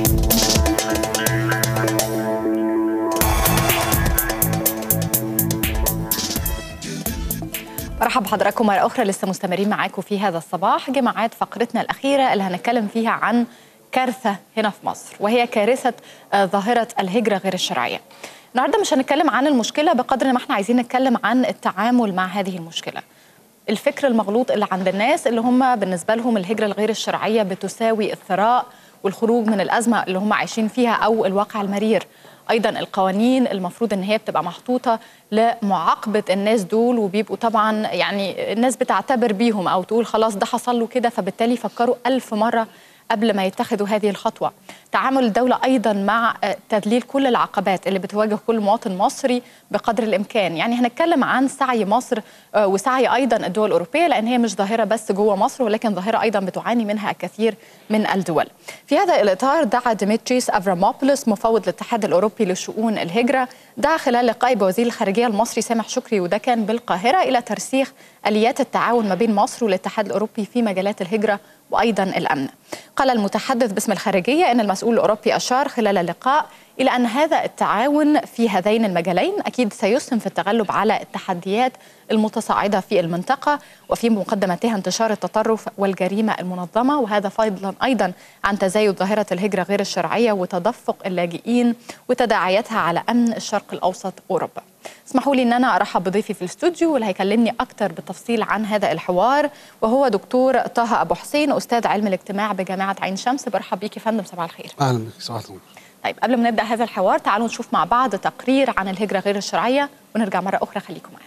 مرحبا بحضراتكم مرة أخرى لسه مستمرين معاكم في هذا الصباح جماعات فقرتنا الأخيرة اللي هنتكلم فيها عن كارثة هنا في مصر وهي كارثة آه، ظاهرة الهجرة غير الشرعية النهاردة مش هنتكلم عن المشكلة بقدر ما احنا عايزين نتكلم عن التعامل مع هذه المشكلة الفكر المغلوط اللي عند الناس اللي هم بالنسبة لهم الهجرة الغير الشرعية بتساوي الثراء والخروج من الأزمة اللي هم عايشين فيها أو الواقع المرير ايضا القوانين المفروض ان هي بتبقى محطوطه لمعاقبه الناس دول وبيبقوا طبعا يعني الناس بتعتبر بيهم او تقول خلاص ده حصل له كده فبالتالي يفكروا ألف مره قبل ما يتخذوا هذه الخطوه تعامل الدوله ايضا مع آه، تذليل كل العقبات اللي بتواجه كل مواطن مصري بقدر الامكان يعني هنتكلم عن سعي مصر آه، وسعي ايضا الدول الاوروبيه لان هي مش ظاهره بس جوه مصر ولكن ظاهره ايضا بتعاني منها الكثير من الدول في هذا الاطار دعا ديمتريس افراموبولوس مفوض الاتحاد الاوروبي لشؤون الهجره دعا خلال لقاء بوزير الخارجيه المصري سامح شكري وده كان بالقاهره الى ترسيخ اليات التعاون ما بين مصر والاتحاد الاوروبي في مجالات الهجره وايضا الامن. قال المتحدث باسم الخارجيه ان المسؤول الاوروبي اشار خلال اللقاء الى ان هذا التعاون في هذين المجالين اكيد سيسهم في التغلب على التحديات المتصاعده في المنطقه وفي مقدمتها انتشار التطرف والجريمه المنظمه وهذا فضلا ايضا عن تزايد ظاهره الهجره غير الشرعيه وتدفق اللاجئين وتداعياتها على امن الشرق الاوسط اوروبا. اسمحوا لي ان انا ارحب بضيفي في الاستوديو واللي هيكلمني اكثر بالتفصيل عن هذا الحوار وهو دكتور طه ابو حسين استاذ علم الاجتماع بجامعه عين شمس برحب بيك يا فندم صباح الخير. اهلا بك صباح النور طيب قبل ما نبدا هذا الحوار تعالوا نشوف مع بعض تقرير عن الهجره غير الشرعيه ونرجع مره اخرى خليكم معنا.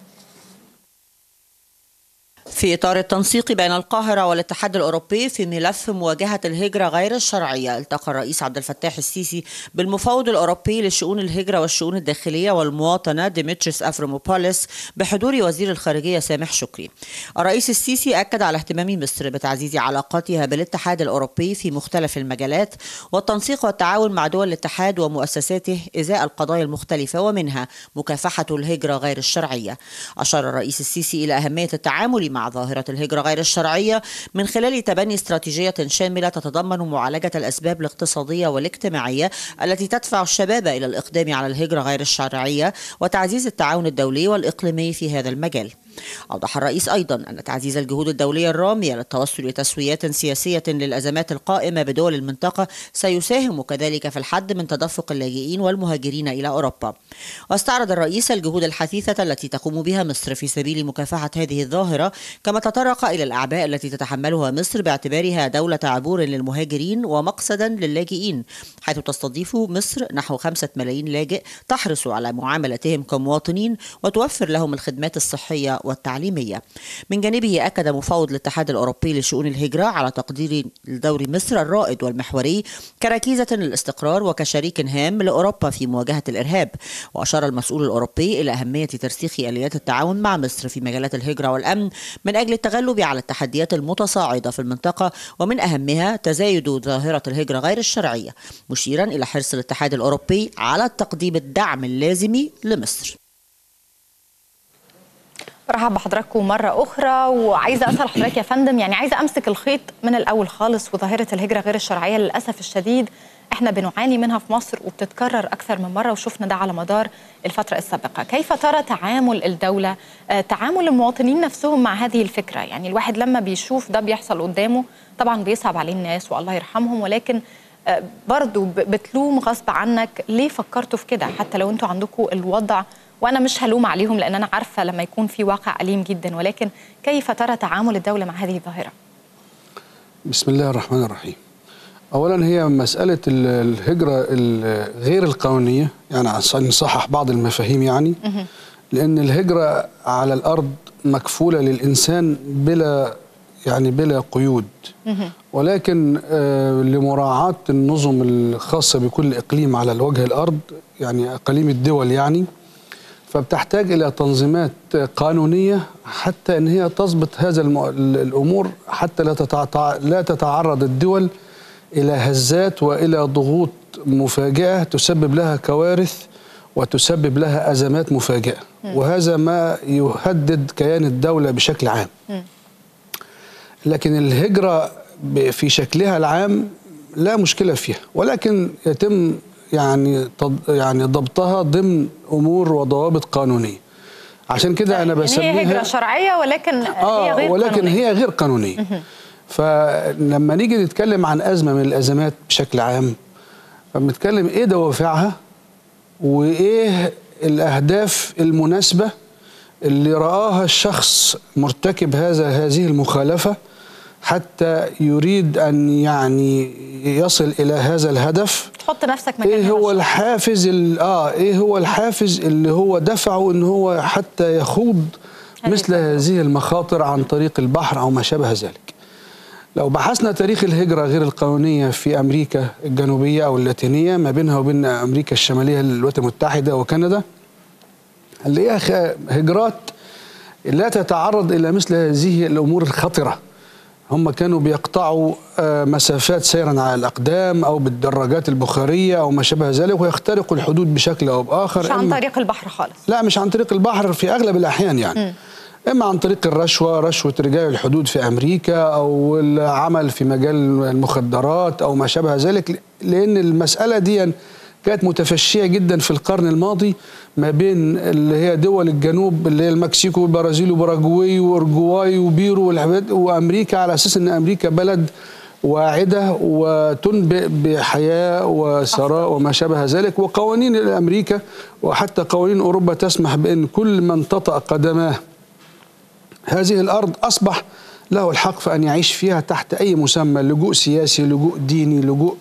في إطار التنسيق بين القاهرة والاتحاد الأوروبي في ملف مواجهة الهجرة غير الشرعية التقى الرئيس عبد الفتاح السيسي بالمفوض الأوروبي لشؤون الهجرة والشؤون الداخلية والمواطنة ديمتريس أفرموبوليس بحضور وزير الخارجية سامح شكري الرئيس السيسي أكد على اهتمام مصر بتعزيز علاقاتها بالاتحاد الأوروبي في مختلف المجالات والتنسيق والتعاون مع دول الاتحاد ومؤسساته إزاء القضايا المختلفة ومنها مكافحة الهجرة غير الشرعية أشار الرئيس السيسي إلى أهمية التعامل مع ظاهرة الهجرة غير الشرعية من خلال تبني استراتيجية شاملة تتضمن معالجة الأسباب الاقتصادية والاجتماعية التي تدفع الشباب إلى الإقدام على الهجرة غير الشرعية وتعزيز التعاون الدولي والإقليمي في هذا المجال أوضح الرئيس أيضا أن تعزيز الجهود الدولية الرامية للتوصل لتسويات سياسية للأزمات القائمة بدول المنطقة سيساهم كذلك في الحد من تدفق اللاجئين والمهاجرين إلى أوروبا واستعرض الرئيس الجهود الحثيثة التي تقوم بها مصر في سبيل مكافحة هذه الظاهرة كما تطرق إلى الأعباء التي تتحملها مصر باعتبارها دولة عبور للمهاجرين ومقصدا للاجئين حيث تستضيف مصر نحو خمسة ملايين لاجئ تحرص على معاملتهم كمواطنين وتوفر لهم الخدمات الصحية والتعليمية من جانبه أكد مفوض الاتحاد الأوروبي لشؤون الهجرة على تقدير دور مصر الرائد والمحوري كركيزة للاستقرار وكشريك هام لأوروبا في مواجهة الإرهاب وأشار المسؤول الأوروبي إلى أهمية ترسيخ آليات التعاون مع مصر في مجالات الهجرة والأمن من أجل التغلب على التحديات المتصاعدة في المنطقة ومن أهمها تزايد ظاهرة الهجرة غير الشرعية مشيرا إلى حرص الاتحاد الأوروبي على تقديم الدعم اللازم لمصر برحب بحضراتكم مرة أخرى وعايزة أسأل حضرتك يا فندم يعني عايزة أمسك الخيط من الأول خالص وظاهرة الهجرة غير الشرعية للأسف الشديد احنا بنعاني منها في مصر وبتتكرر أكثر من مرة وشفنا ده على مدار الفترة السابقة كيف ترى تعامل الدولة آه، تعامل المواطنين نفسهم مع هذه الفكرة يعني الواحد لما بيشوف ده بيحصل قدامه طبعا بيصعب عليه الناس والله يرحمهم ولكن آه، برضو ب- بتلوم غصب عنك ليه فكرتوا في كده حتى لو انتوا عندكم الوضع وانا مش هلوم عليهم لان انا عارفه لما يكون في واقع اليم جدا ولكن كيف ترى تعامل الدوله مع هذه الظاهره بسم الله الرحمن الرحيم اولا هي مساله ال- الهجره ال- غير القانونيه يعني عشان نصحح بعض المفاهيم يعني لان الهجره على الارض مكفوله للانسان بلا يعني بلا قيود ولكن آه، لمراعاه النظم الخاصه بكل اقليم على وجه الارض يعني اقاليم الدول يعني فبتحتاج الى تنظيمات قانونيه حتى ان هي تضبط هذا الم... الامور حتى لا تتع... لا تتعرض الدول الى هزات والى ضغوط مفاجئه تسبب لها كوارث وتسبب لها ازمات مفاجئه وهذا ما يهدد كيان الدوله بشكل عام لكن الهجره ب- في شكلها العام لا مشكله فيها ولكن يتم يعني تض يعني ضبطها ضمن امور وضوابط قانونيه عشان كده انا يعني بسميها هي هجرة شرعية ولكن هي اه غير ولكن قانونية. هي غير قانونيه فلما نيجي نتكلم عن ازمه من الازمات بشكل عام فبنتكلم ايه دوافعها وايه الاهداف المناسبه اللي رآها الشخص مرتكب هذا هذه المخالفه حتى يريد ان يعني يصل الى هذا الهدف تحط نفسك مكان ايه هذا هو الشخص. الحافز ال- اه ايه هو الحافز اللي هو دفعه ان هو حتى يخوض هذه مثل هذه المخاطر عن طريق البحر او ما شابه ذلك لو بحثنا تاريخ الهجرة غير القانونية في أمريكا الجنوبية أو اللاتينية ما بينها وبين أمريكا الشمالية الولايات المتحدة وكندا هنلاقيها خ- هجرات لا تتعرض إلى مثل هذه الأمور الخطرة هم كانوا بيقطعوا آه، مسافات سيرا على الأقدام أو بالدراجات البخارية أو ما شابه ذلك ويخترقوا الحدود بشكل أو بآخر مش عن إما- طريق البحر خالص لا مش عن طريق البحر في اغلب الاحيان يعني اما عن طريق الرشوه رشوه رجال الحدود في امريكا او العمل في مجال المخدرات او ما شابه ذلك لان المساله دي كانت متفشيه جدا في القرن الماضي ما بين اللي هي دول الجنوب اللي هي المكسيك والبرازيل وباراجواي واورجواي وبيرو والحاجات- وامريكا على اساس ان امريكا بلد واعده وتنبئ بحياه وثراء وما شابه ذلك وقوانين امريكا وحتى قوانين اوروبا تسمح بان كل من تطأ قدماه هذه الارض اصبح له الحق في ان يعيش فيها تحت اي مسمى لجوء سياسي لجوء ديني لجوء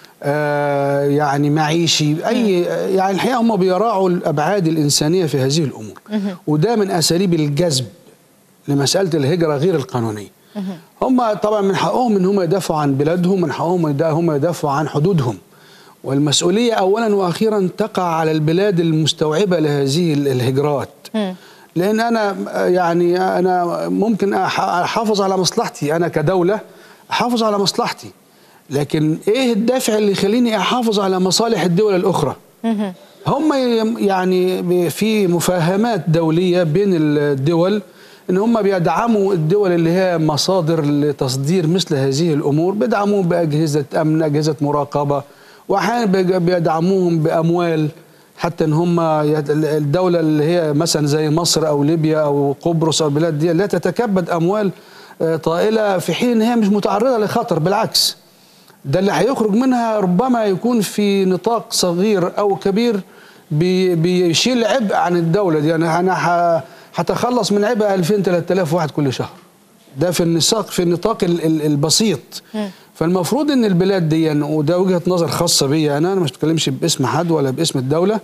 آه يعني معيشي اي يعني الحقيقه هم بيراعوا الابعاد الانسانيه في هذه الامور وده من اساليب الجذب لمساله الهجره غير القانونيه هم طبعا من حقهم ان هم يدافعوا عن بلادهم من حقهم ان هم يدافعوا عن حدودهم والمسؤوليه اولا واخيرا تقع على البلاد المستوعبه لهذه الهجرات لان انا يعني انا ممكن أح- احافظ على مصلحتي انا كدوله احافظ على مصلحتي لكن ايه الدافع اللي يخليني احافظ على مصالح الدول الاخرى هم ي- يعني ب- في مفاهمات دوليه بين الدول ان هم بيدعموا الدول اللي هي مصادر لتصدير مثل هذه الامور بيدعموهم باجهزه امن اجهزه مراقبه واحيانا بيج- بيدعموهم باموال حتى ان هم يت- الدوله اللي هي مثلا زي مصر او ليبيا او قبرص او البلاد دي لا تتكبد اموال آه، طائله في حين ان هي مش متعرضه لخطر بالعكس ده اللي هيخرج منها ربما يكون في نطاق صغير او كبير بي- بيشيل عبء عن الدوله دي يعني انا ه- هتخلص من عبء 2000 3000 واحد كل شهر ده في النطاق في النطاق ال- ال- البسيط فالمفروض ان البلاد دي وده وجهه نظر خاصه بيا انا انا مش بتكلمش باسم حد ولا باسم الدوله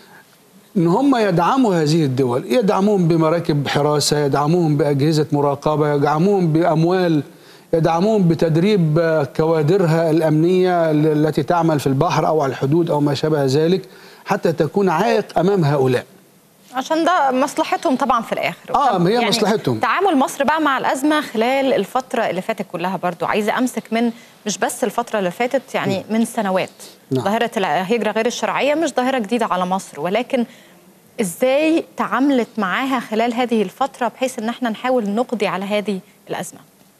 ان هم يدعموا هذه الدول يدعموهم بمراكب حراسه يدعموهم باجهزه مراقبه يدعموهم باموال يدعموهم بتدريب آه، كوادرها الامنيه التي تعمل في البحر او على الحدود او ما شابه ذلك حتى تكون عائق امام هؤلاء عشان ده مصلحتهم طبعا في الاخر آه، طب ما هي مصلحتهم. تعامل مصر بقى مع الازمه خلال الفتره اللي فاتت كلها برضو عايزه امسك من مش بس الفتره اللي فاتت يعني من سنوات نعم. ظاهره الهجره غير الشرعيه مش ظاهره جديده على مصر ولكن ازاي تعاملت معاها خلال هذه الفتره بحيث ان احنا نحاول نقضي على هذه الازمه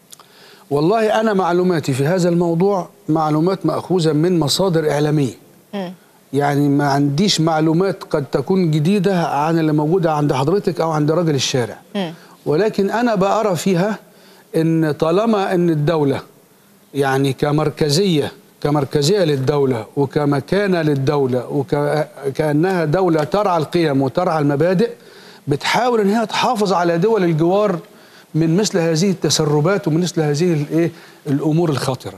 والله انا معلوماتي في هذا الموضوع معلومات ماخوذه من مصادر اعلاميه يعني ما عنديش معلومات قد تكون جديده عن اللي موجوده عند حضرتك او عند راجل الشارع ولكن انا بقرا فيها ان طالما ان الدوله يعني كمركزيه كمركزيه للدوله وكمكانه للدوله وكانها دوله ترعى القيم وترعى المبادئ بتحاول ان هي تحافظ على دول الجوار من مثل هذه التسربات ومن مثل هذه الايه الامور الخطره.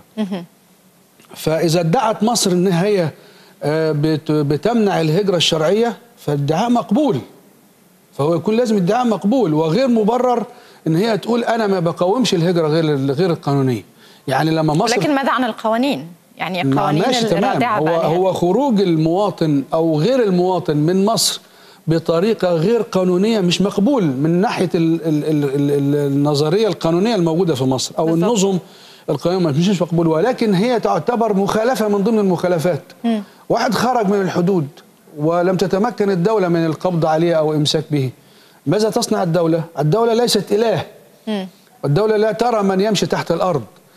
فاذا ادعت مصر ان هي آه، بت- بتمنع الهجره الشرعيه فادعاء مقبول. فهو يكون لازم ادعاء مقبول وغير مبرر ان هي تقول انا ما بقاومش الهجره غير غير القانونيه. يعني لما مصر ولكن ماذا عن القوانين يعني ما- القوانين ماشي تمام الرادعه هو بقى لها. هو خروج المواطن او غير المواطن من مصر بطريقه غير قانونيه مش مقبول من ناحيه ال ال ال ال ال النظريه القانونيه الموجوده في مصر او بالظبط. النظم القانونيه مش مش مقبول ولكن هي تعتبر مخالفه من ضمن المخالفات واحد خرج من الحدود ولم تتمكن الدوله من القبض عليه او امساك به ماذا تصنع الدوله الدوله ليست اله الدولة لا ترى من يمشي تحت الأرض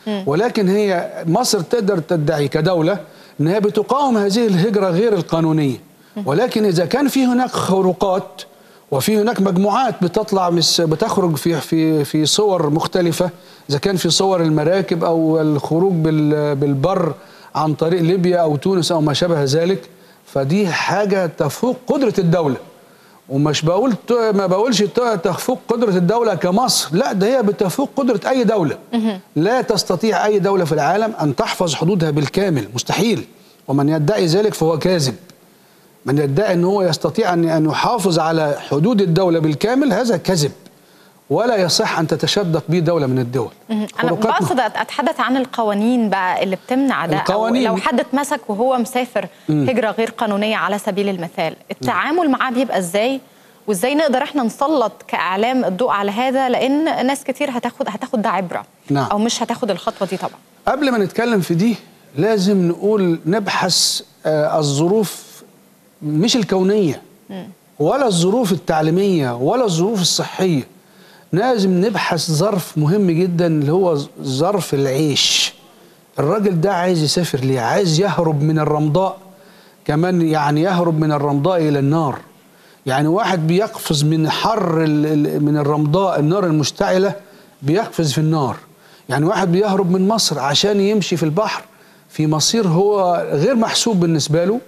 ولكن هي مصر تقدر تدعي كدوله ان هي بتقاوم هذه الهجره غير القانونيه ولكن اذا كان في هناك خروقات وفي هناك مجموعات بتطلع مس بتخرج في في في صور مختلفه اذا كان في صور المراكب او الخروج بال- بالبر عن طريق ليبيا او تونس او ما شابه ذلك فدي حاجه تفوق قدره الدوله ومش بقول ت- ما بقولش ت- تفوق قدره الدوله كمصر لا ده هي بتفوق قدره اي دوله لا تستطيع اي دوله في العالم ان تحفظ حدودها بالكامل مستحيل ومن يدعي ذلك فهو كاذب من يدعي ان هو يستطيع ان ان يحافظ على حدود الدوله بالكامل هذا كذب ولا يصح ان تتشدق به دوله من الدول انا خروقات بقصد اتحدث عن القوانين بقى اللي بتمنع ده القوانين. أو لو حد اتمسك وهو مسافر هجره غير قانونيه على سبيل المثال التعامل معاه بيبقى ازاي وازاي نقدر احنا نسلط كاعلام الضوء على هذا لان ناس كتير هتاخد هتاخد ده عبره نعم. او مش هتاخد الخطوه دي طبعا قبل ما نتكلم في دي لازم نقول نبحث آه، الظروف مش الكونية ولا الظروف التعليمية ولا الظروف الصحية لازم نبحث ظرف مهم جدا اللي هو ظرف العيش الراجل ده عايز يسافر ليه عايز يهرب من الرمضاء كمان يعني يهرب من الرمضاء إلى النار يعني واحد بيقفز من حر ال- ال- من الرمضاء النار المشتعلة بيقفز في النار يعني واحد بيهرب من مصر عشان يمشي في البحر في مصير هو غير محسوب بالنسبة له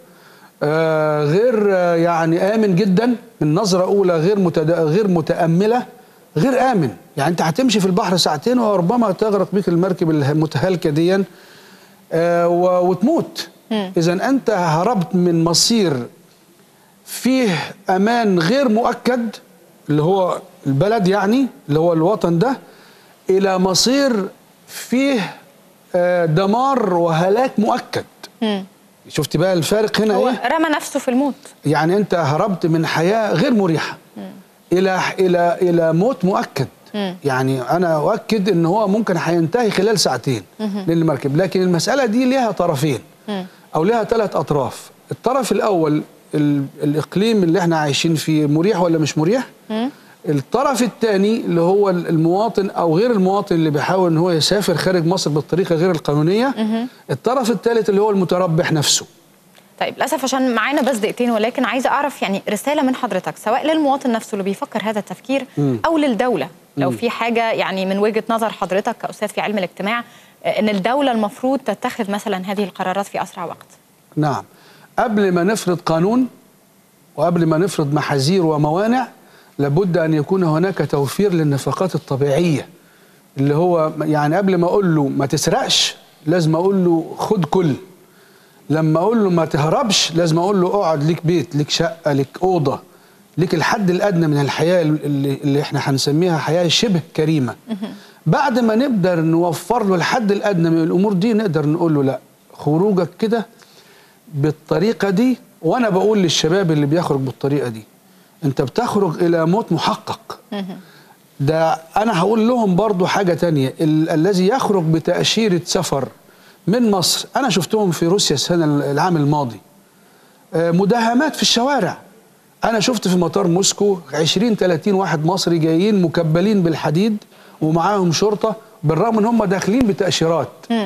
آه، غير آه، يعني آمن جدا من نظرة أولى غير متد... غير متأملة غير آمن يعني أنت هتمشي في البحر ساعتين وربما تغرق بك المركب المتهالكة ديا آه، و- وتموت إذا أنت هربت من مصير فيه امان غير مؤكد اللي هو البلد يعني اللي هو الوطن ده الى مصير فيه آه، دمار وهلاك مؤكد شفت بقى الفارق هنا هو ايه رمى نفسه في الموت يعني انت هربت من حياه غير مريحه الى الى الى موت مؤكد يعني انا اؤكد ان هو ممكن هينتهي خلال ساعتين للمركب لكن المساله دي ليها طرفين او ليها ثلاث اطراف الطرف الاول ال- الاقليم اللي احنا عايشين فيه مريح ولا مش مريح الطرف الثاني اللي هو المواطن او غير المواطن اللي بيحاول ان هو يسافر خارج مصر بالطريقه غير القانونيه الطرف الثالث اللي هو المتربح نفسه طيب للاسف عشان معانا بس دقيقتين ولكن عايزه اعرف يعني رساله من حضرتك سواء للمواطن نفسه اللي بيفكر هذا التفكير او للدوله لو في حاجه يعني من وجهه نظر حضرتك كاستاذ في علم الاجتماع آه، ان الدوله المفروض تتخذ مثلا هذه القرارات في اسرع وقت نعم قبل ما نفرض قانون وقبل ما نفرض محاذير وموانع لابد ان يكون هناك توفير للنفقات الطبيعيه اللي هو يعني قبل ما اقول له ما تسرقش لازم اقول له خد كل لما اقول له ما تهربش لازم اقول له اقعد ليك بيت ليك شقه ليك اوضه ليك الحد الادنى من الحياه اللي, اللي احنا هنسميها حياه شبه كريمه بعد ما نقدر نوفر له الحد الادنى من الامور دي نقدر نقول له لا خروجك كده بالطريقه دي وانا بقول للشباب اللي بيخرج بالطريقه دي انت بتخرج الى موت محقق ده انا هقول لهم برضو حاجه تانية ال- الذي يخرج بتاشيره سفر من مصر انا شفتهم في روسيا السنه العام الماضي آه، مداهمات في الشوارع انا شفت في مطار موسكو 20 30 واحد مصري جايين مكبلين بالحديد ومعاهم شرطه بالرغم ان هم داخلين بتاشيرات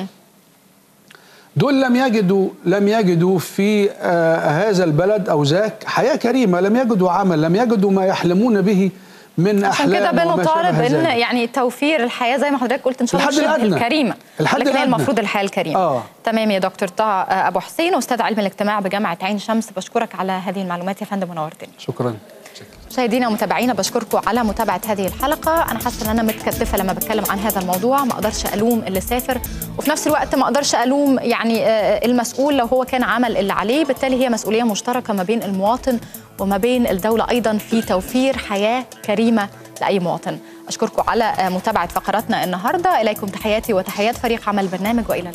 دول لم يجدوا لم يجدوا في آه هذا البلد او ذاك حياه كريمه لم يجدوا عمل لم يجدوا ما يحلمون به من عشان كده احلام وما بنطالب شابه ان ذلك. يعني توفير الحياه زي ما حضرتك قلت ان شاء الله الحد شبه الأدنى. الكريمه الحد لكن هي الأدنى. المفروض الحياه الكريمه آه. تمام يا دكتور طه ابو حسين استاذ علم الاجتماع بجامعه عين شمس بشكرك على هذه المعلومات يا فندم ونورتني شكرا مشاهدينا ومتابعينا بشكركم على متابعه هذه الحلقه انا حاسه ان انا متكتفه لما بتكلم عن هذا الموضوع ما اقدرش الوم اللي سافر وفي نفس الوقت ما اقدرش الوم يعني آه، المسؤول لو هو كان عمل اللي عليه بالتالي هي مسؤوليه مشتركه ما بين المواطن وما بين الدوله ايضا في توفير حياه كريمه لاي مواطن اشكركم على آه، متابعه فقراتنا النهارده اليكم تحياتي وتحيات فريق عمل البرنامج والى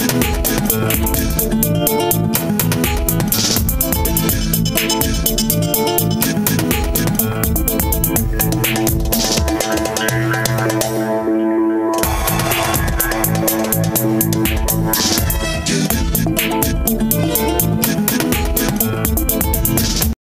اللقاء